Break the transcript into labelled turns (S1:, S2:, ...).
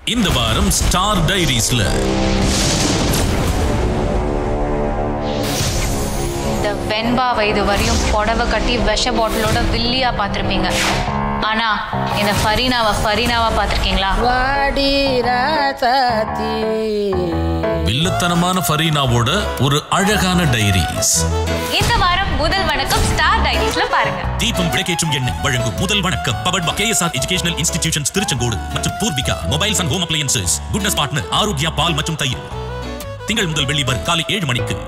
S1: இந்த வாரம் ஸ்டார் டைரிஸ்ல
S2: இந்த வெண்பா வயது வரையும் புடவை கட்டி விஷ பாட்டிலோட வில்லியா பார்த்துருப்பீங்க ஆனா இந்த ஃபரீனாவை ஃபரீனாவா பார்த்துருக்கீங்களா
S3: வாடி ராசாத்தி
S1: வில்லத்தனமான ஃபரீனாவோட ஒரு அழகான டைரிஸ்
S2: இந்த வாரம் முதல் வணக்கம் ஸ்டார் டைரிஸ்ல பாருங்க
S4: தீபம் விளக்கேற்றும் எண்ணெய் வழங்கும் முதல் வணக்கம் powered by KSR educational institutions Tiruchengode மற்றும் Poorvika mobiles and home appliances goodness partner Arokya பால் மற்றும் தயிர் திங்கள் முதல் வெள்ளி வரை காலை ஏழு மணிக்கு